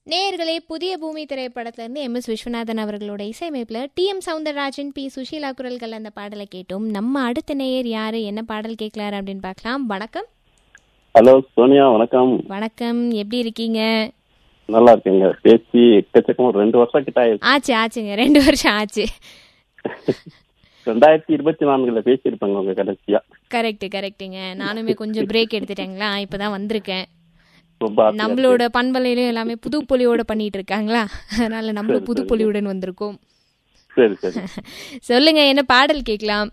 நேயர்களே புதிய பூமி திரைப்படத்திலிருந்து எம் எஸ் விஸ்வநாதன் அவர்களோட இசையமைப்பில் T M Soundararajan P Susheela குரல்கள் அந்த பாடலை கேட்டோம் நம்ம அடுத்த நேயர் யாரு என்ன பாடல் கேட்கலாரு அப்படின்னு பார்க்கலாம் வணக்கம் ஹலோ சோனியா வணக்கம் வணக்கம் எப்படி இருக்கீங்க நல்லா இருக்கீங்க பேசி எக்கச்சக்கம் ஒரு ரெண்டு வருஷம் கிட்ட ஆயிடுச்சு ஆச்சு ஆச்சுங்க ரெண்டு வருஷம் ஆச்சு ரெண்டாயிரத்தி இருபத்தி நான்குல பேசியிருப்பாங்க உங்க கடைசியா கரெக்ட் கரெக்ட்டுங்க நானுமே கொஞ்சம் பிரேக் எடுத்துட்டேங்களா இப்பதான் வந்திருக்கேன் ரொம்ப happy ஆ நம்மளோட பண்பலையிலும் எல்லாமே புது பொலியோட பண்ணிட்டு இருக்காங்களா அதனால நம்மளும் புது பொலியுடன் வந்திருக்கோம் இருக்கு. சரி சரி சொல்லுங்க என்ன பாடல் கேட்கலாம்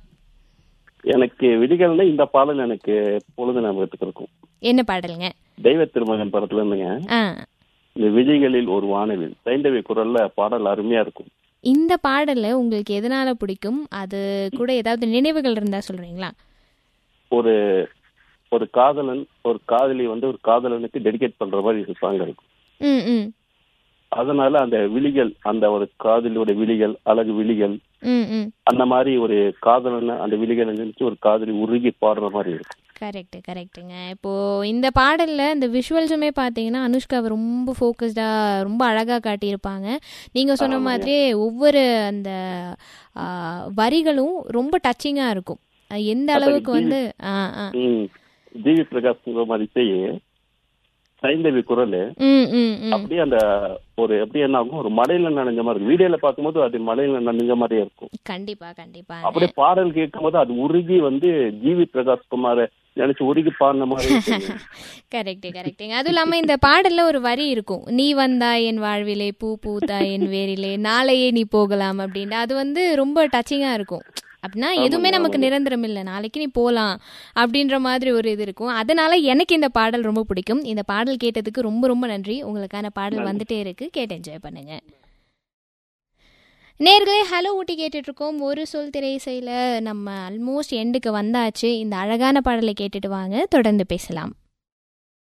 எனக்கு விதிகள்னா இந்த பாடல் எனக்கு பொழுது ஞாபகத்துக்கு இருக்கும் என்ன பாடலுங்க தெய்வ திருமகன் படத்துல இருந்துங்க ஆ இந்த விதிகளில் ஒரு வானவில் சைந்தவி குரல்ல பாடல் அருமையா இருக்கும் இந்த பாடலை உங்களுக்கு எதனால பிடிக்கும் அது கூட ஏதாவது நினைவுகள் இருந்தா சொல்றீங்களா ஒரு ஒரு காதலன் ஒரு காதலி வந்து ஒரு காதலனுக்கு டெடிகேட் பண்ற மாதிரி ஒரு சாங் இருக்கும் ம் ம் அதனால அந்த விழிகள் அந்த ஒரு காதலியோட விழிகள் அழகு விழிகள் ம் ம் அந்த மாதிரி ஒரு காதலனை அந்த விழிகளை நினைச்சு ஒரு காதலி உருகி பாடுற மாதிரி இருக்கும் கரெக்ட் கரெக்ட்டுங்க இப்போ இந்த பாடல்ல இந்த விஷுவல்ஸுமே பார்த்தீங்கன்னா அனுஷ்காவை ரொம்ப ஃபோக்கஸ்டா ரொம்ப அழகா காட்டியிருப்பாங்க நீங்க சொன்ன மாதிரியே ஒவ்வொரு அந்த ஆ, வரிகளும் ரொம்ப டச்சிங்கா இருக்கும் அது எந்த அளவுக்கு வந்து ஆ ஆ ம். ஜிவி பிரகாஷ் மாதிரி செய்ய சைந்தவி குரல் ம் ம் ம் அப்படியே அந்த ஒரு எப்படி என்ன ஆகும் ஒரு மலையில நனைஞ்ச மாதிரி இருக்கும் வீடியோல பார்க்கும்போது அது மலையில நனைஞ்ச மாதிரியே இருக்கும் கண்டிப்பா கண்டிப்பா அப்படியே பாடல் கேட்கும்போது அது உருகி வந்து ஜிவி பிரகாஷ் குமார நினைச்சு உருகி பாடின மாதிரி இருக்கும். கரெக்ட் கரெக்டுங்க அதுவும் இல்லாம இந்த பாடல்ல ஒரு வரி இருக்கும் நீ வந்தா என் வாழ்விலே பூ பூத்தா என் வேரிலே நாளையே நீ போகலாம் அப்படின்னு அது வந்து ரொம்ப டச்சிங்கா இருக்கும் அப்படின்னா எதுவுமே நமக்கு நிரந்தரம் இல்லை நாளைக்கு நீ போகலாம் அப்படின்ற மாதிரி ஒரு இது இருக்கும் அதனால எனக்கு இந்த பாடல் ரொம்ப பிடிக்கும் இந்த பாடல் கேட்டதுக்கு ரொம்ப ரொம்ப நன்றி உங்களுக்கான பாடல் வந்துட்டே இருக்கு கேட்டு என்ஜாய் பண்ணுங்க நேர்களே ஹலோ ஊட்டி கேட்டுட்டு இருக்கோம் ஒரு சொல் திரையிசையில் நம்ம ஆல்மோஸ்ட் எண்டுக்கு வந்தாச்சு இந்த அழகான பாடலை கேட்டுட்டு வாங்க தொடர்ந்து பேசலாம்